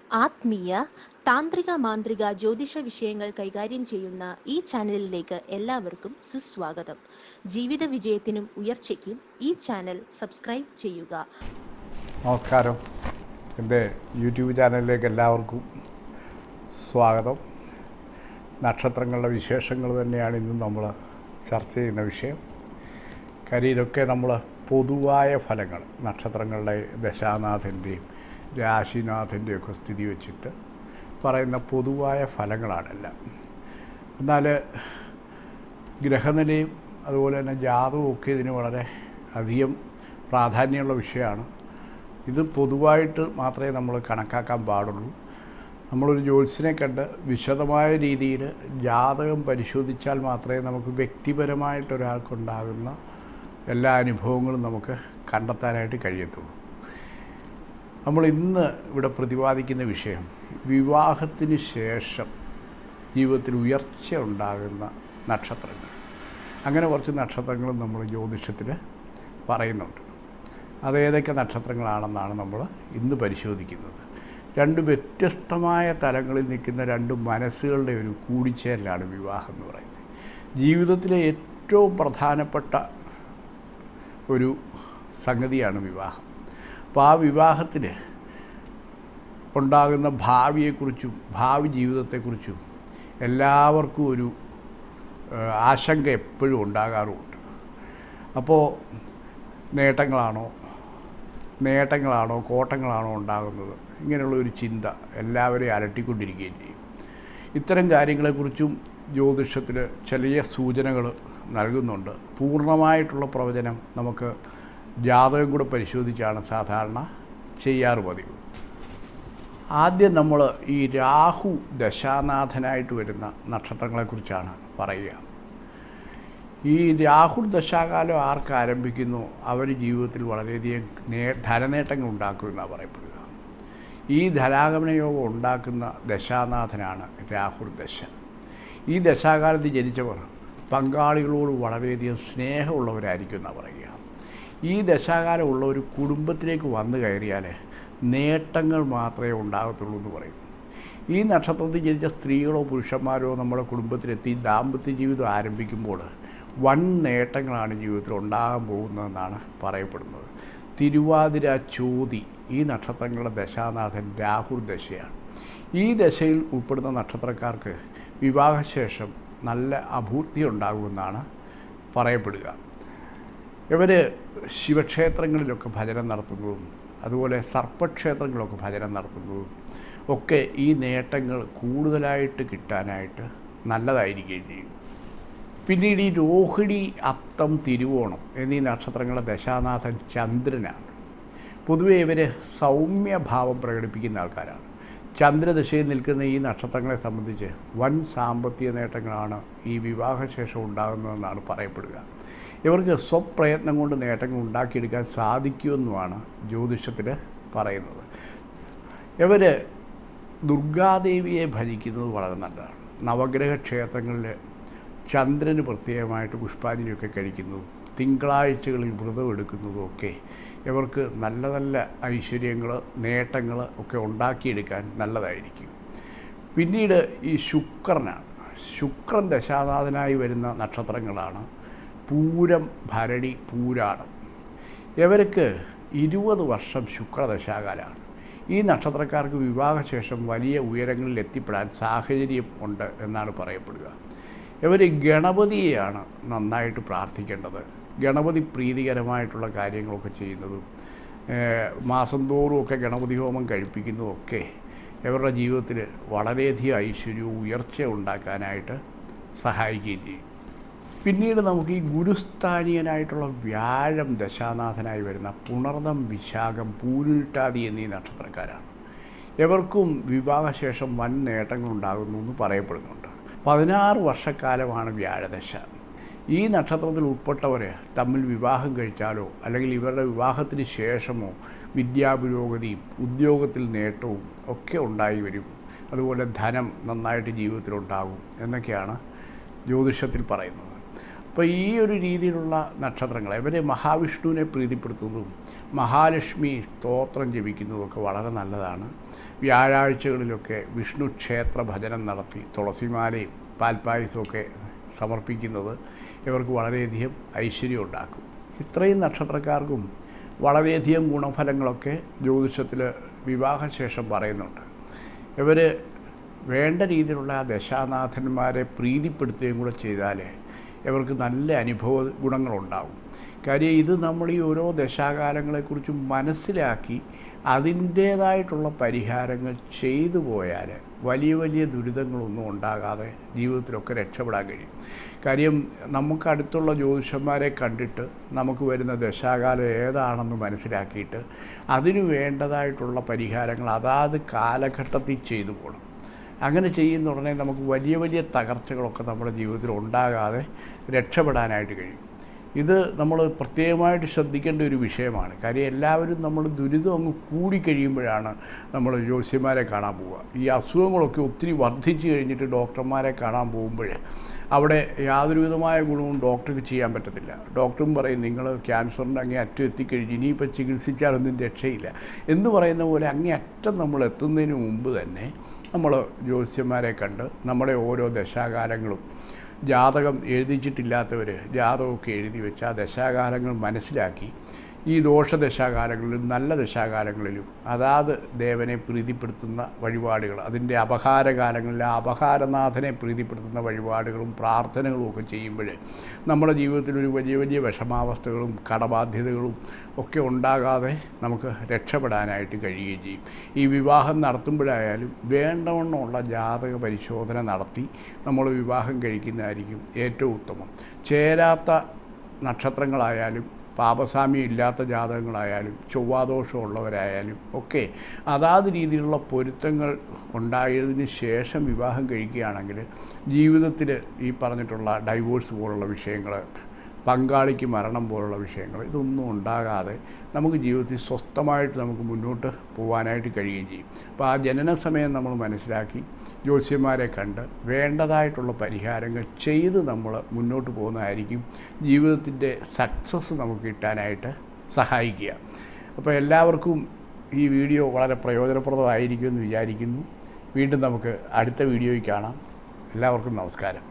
ആത്മീയ താന്ത്രിക മാന്ത്രിക ജ്യോതിഷ വിഷയങ്ങൾ കൈകാര്യം ചെയ്യുന്ന ഈ ചാനലിലേക്ക് എല്ലാവർക്കും സുസ്വാഗതം ജീവിത വിജയത്തിനും ഉയർച്ചയ്ക്കും ഈ ചാനൽ സബ്സ്ക്രൈബ് ചെയ്യുക നമസ്കാരം എൻ്റെ യൂട്യൂബ് ചാനലിലേക്ക് എല്ലാവർക്കും സ്വാഗതം നക്ഷത്രങ്ങളുടെ വിശേഷങ്ങൾ തന്നെയാണ് ഇന്ന് നമ്മൾ ചർച്ച ചെയ്യുന്ന വിഷയം കാര്യം ഇതൊക്കെ നമ്മൾ പൊതുവായ ഫലങ്ങൾ നക്ഷത്രങ്ങളുടെ ദശാനാഥൻ്റെയും രാശിനാഥൻ്റെയൊക്കെ സ്ഥിതി വെച്ചിട്ട് പറയുന്ന പൊതുവായ ഫലങ്ങളാണെല്ലാം എന്നാൽ ഗ്രഹനിലയും അതുപോലെ തന്നെ ജാതകവും ഒക്കെ ഇതിന് വളരെ അധികം പ്രാധാന്യമുള്ള വിഷയമാണ് ഇത് പൊതുവായിട്ട് മാത്രമേ നമ്മൾ കണക്കാക്കാൻ പാടുള്ളൂ നമ്മളൊരു ജ്യോത്സ്യനെ കണ്ട് വിശദമായ രീതിയിൽ ജാതകം പരിശോധിച്ചാൽ മാത്രമേ നമുക്ക് വ്യക്തിപരമായിട്ട് ഒരാൾക്കുണ്ടാകുന്ന എല്ലാ അനുഭവങ്ങളും നമുക്ക് കണ്ടെത്താനായിട്ട് കഴിയത്തുള്ളൂ നമ്മൾ ഇന്ന് ഇവിടെ പ്രതിപാദിക്കുന്ന വിഷയം വിവാഹത്തിന് ശേഷം ജീവിതത്തിൽ ഉയർച്ച ഉണ്ടാകുന്ന നക്ഷത്രങ്ങൾ അങ്ങനെ കുറച്ച് നക്ഷത്രങ്ങളും നമ്മൾ ജ്യോതിഷത്തിൽ പറയുന്നുണ്ട് അതേതൊക്കെ നക്ഷത്രങ്ങളാണെന്നാണ് നമ്മൾ ഇന്ന് പരിശോധിക്കുന്നത് രണ്ട് വ്യത്യസ്തമായ തലങ്ങളിൽ നിൽക്കുന്ന രണ്ട് മനസ്സുകളുടെ ഒരു കൂടിച്ചേരലാണ് വിവാഹം എന്ന് പറയുന്നത് ജീവിതത്തിലെ ഏറ്റവും പ്രധാനപ്പെട്ട ഒരു സംഗതിയാണ് വിവാഹം അപ്പോൾ ആ വിവാഹത്തിൽ ഉണ്ടാകുന്ന ഭാവിയെക്കുറിച്ചും ഭാവി ജീവിതത്തെക്കുറിച്ചും എല്ലാവർക്കും ഒരു ഏഹ്, ആശങ്ക എപ്പോഴും ഉണ്ടാകാറുമുണ്ട് അപ്പോൾ നേട്ടങ്ങളാണോ നേട്ടങ്ങളാണോ കോട്ടങ്ങളാണോ ഉണ്ടാകുന്നത് ഇങ്ങനെയുള്ള ഒരു ചിന്ത എല്ലാവരെയും അലട്ടിക്കൊണ്ടിരിക്കുകയും ചെയ്യും ഇത്തരം കാര്യങ്ങളെക്കുറിച്ചും ജ്യോതിഷത്തിൽ ചെറിയ സൂചനകൾ നൽകുന്നുണ്ട് പൂർണ്ണമായിട്ടുള്ള പ്രവചനം നമുക്ക് ജാതകം കൂടെ പരിശോധിച്ചാണ് സാധാരണ ചെയ്യാറ് പതിവ് ആദ്യം നമ്മൾ ഈ രാഹു ദശാനാഥനായിട്ട് വരുന്ന നക്ഷത്രങ്ങളെക്കുറിച്ചാണ് പറയുക ഈ രാഹുൽ ദശാകാലം ആർക്ക് ആരംഭിക്കുന്നു അവർ ജീവിതത്തിൽ വളരെയധികം നേ ധനനേട്ടങ്ങൾ ഉണ്ടാക്കുമെന്നാണ് പറയപ്പെടുക ഈ ധനാഗമന യോഗം ഉണ്ടാക്കുന്ന ദശാനാഥനാണ് രാഹുൽ ദശ ഈ ദശാകാലത്ത് ജനിച്ചവർ പങ്കാളികളോട് വളരെയധികം സ്നേഹമുള്ളവരായിരിക്കും എന്നാണ് പറയുക ഈ ദശാകാലം ഉള്ള ഒരു കുടുംബത്തിലേക്ക് വന്നു കയറിയാൽ നേട്ടങ്ങൾ മാത്രമേ ഉണ്ടാകത്തുള്ളൂ എന്ന് പറയും ഈ നക്ഷത്രത്തിൽ ജനിച്ച സ്ത്രീകളോ പുരുഷന്മാരോ നമ്മുടെ കുടുംബത്തിലെത്തി ദാമ്പത്യ ജീവിതം ആരംഭിക്കുമ്പോൾ വൻ നേട്ടങ്ങളാണ് ജീവിതത്തിൽ ഉണ്ടാകാൻ പോകുന്നതെന്നാണ് പറയപ്പെടുന്നത് തിരുവാതിര ചോതി ഈ നക്ഷത്രങ്ങളുടെ ദശാനാഥൻ രാഹുൽ ദശയാണ് ഈ ദശയിൽ ഉൾപ്പെടുന്ന നക്ഷത്രക്കാർക്ക് വിവാഹശേഷം നല്ല അഭൂർത്തി ഉണ്ടാകുമെന്നാണ് പറയപ്പെടുക ഇവർ ശിവക്ഷേത്രങ്ങളിലൊക്കെ ഭജനം നടത്തുന്നതും അതുപോലെ സർപ്പക്ഷേത്രങ്ങളൊക്കെ ഭജനം നടത്തുന്നതും ഒക്കെ ഈ നേട്ടങ്ങൾ കൂടുതലായിട്ട് കിട്ടാനായിട്ട് നല്ലതായിരിക്കുകയും ചെയ്യും പിന്നീട് ഈ രോഹിണി അത്തം തിരുവോണം എന്നീ നക്ഷത്രങ്ങളുടെ ദശാനാഥൻ ചന്ദ്രനാണ് പൊതുവെ ഇവർ സൗമ്യഭാവം പ്രകടിപ്പിക്കുന്ന ആൾക്കാരാണ് ചന്ദ്രദശയിൽ നിൽക്കുന്ന ഈ നക്ഷത്രങ്ങളെ സംബന്ധിച്ച് വൻ സാമ്പത്തിക നേട്ടങ്ങളാണ് ഈ വിവാഹശേഷം ഉണ്ടാകുന്നതെന്നാണ് പറയപ്പെടുക ഇവർക്ക് സ്വപ്രയത്നം കൊണ്ട് നേട്ടങ്ങൾ ഉണ്ടാക്കിയെടുക്കാൻ സാധിക്കുമെന്നുമാണ് ജ്യോതിഷത്തിൽ പറയുന്നത് ഇവർ ദുർഗാദേവിയെ ഭജിക്കുന്നത് വളരെ നല്ലതാണ് നവഗ്രഹ ക്ഷേത്രങ്ങളിൽ ചന്ദ്രന് പ്രത്യേകമായിട്ട് പുഷ്പാഞ്ജലിയൊക്കെ കഴിക്കുന്നതും തിങ്കളാഴ്ചകളിൽ വ്രതം എടുക്കുന്നതും ഒക്കെ ഇവർക്ക് നല്ല നല്ല ഐശ്വര്യങ്ങൾ നേട്ടങ്ങൾ ഒക്കെ ഉണ്ടാക്കിയെടുക്കാൻ നല്ലതായിരിക്കും പിന്നീട് ഈ ശുക്രനാണ് ശുക്രൻ ദശാനാഥനായി വരുന്ന നക്ഷത്രങ്ങളാണ് പൂരം ഭരണി പൂരാടം ഇവർക്ക് ഇരുപത് വർഷം ശുക്രദശാകാലമാണ് ഈ നക്ഷത്രക്കാർക്ക് വിവാഹശേഷം വലിയ ഉയരങ്ങളിൽ എത്തിപ്പെടാൻ സാഹചര്യം ഉണ്ട് എന്നാണ് പറയപ്പെടുക ഇവർ ഗണപതിയെയാണ് നന്നായിട്ട് പ്രാർത്ഥിക്കേണ്ടത് ഗണപതി പ്രീതികരമായിട്ടുള്ള കാര്യങ്ങളൊക്കെ ചെയ്യുന്നതും ഏഹ്, മാസം തോറുമൊക്കെ ഗണപതി ഹോമം കഴിപ്പിക്കുന്നതും ഒക്കെ ഇവരുടെ ജീവിതത്തിൽ വളരെയധികം ഐശ്വര്യവും ഉയർച്ച ഉണ്ടാക്കാനായിട്ട് സഹായിക്കുകയും ചെയ്യും പിന്നീട് നമുക്ക് ഈ ഗുരുസ്ഥാനീയനായിട്ടുള്ള വ്യാഴം ദശാനാഥനായി വരുന്ന പുണർദം വിശാഖം പൂരുരുട്ടാതി എന്നീ നക്ഷത്രക്കാരാണ് ഇവർക്കും വിവാഹശേഷം വൻ നേട്ടങ്ങൾ ഉണ്ടാകുന്നു എന്ന് പറയപ്പെടുന്നുണ്ട് പതിനാറ് വർഷക്കാലമാണ് വ്യാഴദശ ഈ നക്ഷത്രത്തിൽ ഉൾപ്പെട്ടവർ തമ്മിൽ വിവാഹം കഴിച്ചാലോ അല്ലെങ്കിൽ ഇവരുടെ വിവാഹത്തിന് ശേഷമോ വിദ്യാപുരോഗതിയും ഉദ്യോഗത്തിൽ നേട്ടവും ഒക്കെ ഉണ്ടായി വരും അതുപോലെ ധനം നന്നായിട്ട് ജീവിതത്തിലുണ്ടാകും എന്നൊക്കെയാണ് ജ്യോതിഷത്തിൽ പറയുന്നത് അപ്പോൾ ഈ ഒരു രീതിയിലുള്ള നക്ഷത്രങ്ങൾ ഇവരെ മഹാവിഷ്ണുവിനെ പ്രീതിപ്പെടുത്തുന്നതും മഹാലക്ഷ്മി സ്തോത്രം ജപിക്കുന്നതും ഒക്കെ വളരെ നല്ലതാണ് വ്യാഴാഴ്ചകളിലൊക്കെ വിഷ്ണു ക്ഷേത്ര ഭജനം നടത്തി തുളസിമാലയും പാൽപ്പായസമൊക്കെ സമർപ്പിക്കുന്നത് ഇവർക്ക് വളരെയധികം ഐശ്വര്യം ഉണ്ടാക്കും ഇത്രയും നക്ഷത്രക്കാർക്കും വളരെയധികം ഗുണഫലങ്ങളൊക്കെ ജ്യോതിഷത്തിൽ വിവാഹശേഷം പറയുന്നുണ്ട് ഇവർ വേണ്ട രീതിയിലുള്ള ആ ദശാനാഥന്മാരെ പ്രീതിപ്പെടുത്തുകയും കൂടെ ചെയ്താൽ ഇവർക്ക് നല്ല അനുഭവ ഗുണങ്ങളുണ്ടാവും കാര്യം ഇത് നമ്മൾ ഈ ഓരോ ദശാകാലങ്ങളെക്കുറിച്ചും മനസ്സിലാക്കി അതിൻ്റേതായിട്ടുള്ള പരിഹാരങ്ങൾ ചെയ്തു പോയാൽ വലിയ വലിയ ദുരിതങ്ങളൊന്നും ഉണ്ടാകാതെ ജീവിതത്തിലൊക്കെ രക്ഷപ്പെടാൻ കഴിയും കാര്യം നമുക്ക് അടുത്തുള്ള ജ്യോതിഷന്മാരെ കണ്ടിട്ട് നമുക്ക് വരുന്ന ദശാകാലം ഏതാണെന്ന് മനസ്സിലാക്കിയിട്ട് അതിനു വേണ്ടതായിട്ടുള്ള പരിഹാരങ്ങൾ അതാത് കാലഘട്ടത്തിൽ ചെയ്തു പോകണം അങ്ങനെ ചെയ്യുന്ന ഉടനെ നമുക്ക് വലിയ വലിയ തകർച്ചകളൊക്കെ നമ്മുടെ ജീവിതത്തിൽ ഉണ്ടാകാതെ രക്ഷപ്പെടാനായിട്ട് കഴിയും ഇത് നമ്മൾ പ്രത്യേകമായിട്ട് ശ്രദ്ധിക്കേണ്ട ഒരു വിഷയമാണ് കാര്യം എല്ലാവരും നമ്മൾ ദുരിതം അങ്ങ് കൂടിക്കഴിയുമ്പോഴാണ് നമ്മൾ ജ്യോത്സ്യന്മാരെ കാണാൻ പോവുക ഈ അസുഖങ്ങളൊക്കെ ഒത്തിരി വർദ്ധിച്ചു കഴിഞ്ഞിട്ട് ഡോക്ടർമാരെ കാണാൻ പോകുമ്പോൾ അവിടെ യാതൊരു വിധമായ ഗുണവും ഡോക്ടർക്ക് ചെയ്യാൻ പറ്റത്തില്ല ഡോക്ടറും പറയും നിങ്ങൾ ക്യാൻസറിൻ്റെ അങ്ങേ അറ്റം എത്തിക്കഴിഞ്ഞ് ഇനിയിപ്പോൾ ചികിത്സിച്ചാലൊന്നും രക്ഷയില്ല എന്ന് പറയുന്ന പോലെ അങ്ങേ അറ്റം നമ്മൾ എത്തുന്നതിന് മുമ്പ് തന്നെ നമ്മൾ ജ്യോത്സ്യന്മാരെ കണ്ട് നമ്മുടെ ഓരോ ദശാകാലങ്ങളും ജാതകം എഴുതിച്ചിട്ടില്ലാത്തവർ ജാതകമൊക്കെ എഴുതി വെച്ച് ആ ദശാകാലങ്ങൾ മനസ്സിലാക്കി ഈ ദോഷദശാകാലങ്ങളിലും നല്ല ദശാകാലങ്ങളിലും അതാത് ദേവനെ പ്രീതിപ്പെടുത്തുന്ന വഴിപാടുകൾ അതിൻ്റെ അപഹാരകാലങ്ങളിൽ ആ അപഹാരനാഥനെ പ്രീതിപ്പെടുത്തുന്ന വഴിപാടുകളും പ്രാർത്ഥനകളും ഒക്കെ ചെയ്യുമ്പോൾ നമ്മുടെ ജീവിതത്തിൽ ഒരു വലിയ വലിയ വിഷമാവസ്ഥകളും കടബാധ്യതകളും ഒക്കെ ഉണ്ടാകാതെ നമുക്ക് രക്ഷപ്പെടാനായിട്ട് കഴിയുകയും ചെയ്യും ഈ വിവാഹം നടത്തുമ്പോഴായാലും വേണ്ടവണ്ണമുള്ള ജാതക പരിശോധന നടത്തി നമ്മൾ വിവാഹം കഴിക്കുന്നതായിരിക്കും ഏറ്റവും ഉത്തമം ചേരാത്ത നക്ഷത്രങ്ങളായാലും പാപസാമ്യം ഇല്ലാത്ത ജാതകങ്ങളായാലും ചൊവ്വാദോഷമുള്ളവരായാലും ഒക്കെ അതാത് രീതിയിലുള്ള പൊരുത്തങ്ങൾ ഉണ്ടായതിന് ശേഷം വിവാഹം കഴിക്കുകയാണെങ്കിൽ ജീവിതത്തിൽ ഈ പറഞ്ഞിട്ടുള്ള ഡൈവോഴ്സ് പോലുള്ള വിഷയങ്ങൾ പങ്കാളിക്ക് മരണം പോലുള്ള വിഷയങ്ങൾ ഇതൊന്നും ഉണ്ടാകാതെ നമുക്ക് ജീവിതത്തിൽ സ്വസ്ഥമായിട്ട് നമുക്ക് മുന്നോട്ട് പോകാനായിട്ട് കഴിയുകയും ചെയ്യും അപ്പോൾ ആ ജനന സമയം നമ്മൾ മനസ്സിലാക്കി ജ്യോത്സ്യന്മാരെ കണ്ട് വേണ്ടതായിട്ടുള്ള പരിഹാരങ്ങൾ ചെയ്ത് നമ്മൾ മുന്നോട്ട് പോകുന്നതായിരിക്കും ജീവിതത്തിൻ്റെ സക്സസ് നമുക്ക് കിട്ടാനായിട്ട് സഹായിക്കുക അപ്പോൾ എല്ലാവർക്കും ഈ വീഡിയോ വളരെ പ്രയോജനപ്രദമായിരിക്കുമെന്ന് വിചാരിക്കുന്നു വീണ്ടും നമുക്ക് അടുത്ത വീഡിയോയിൽ കാണാം എല്ലാവർക്കും നമസ്കാരം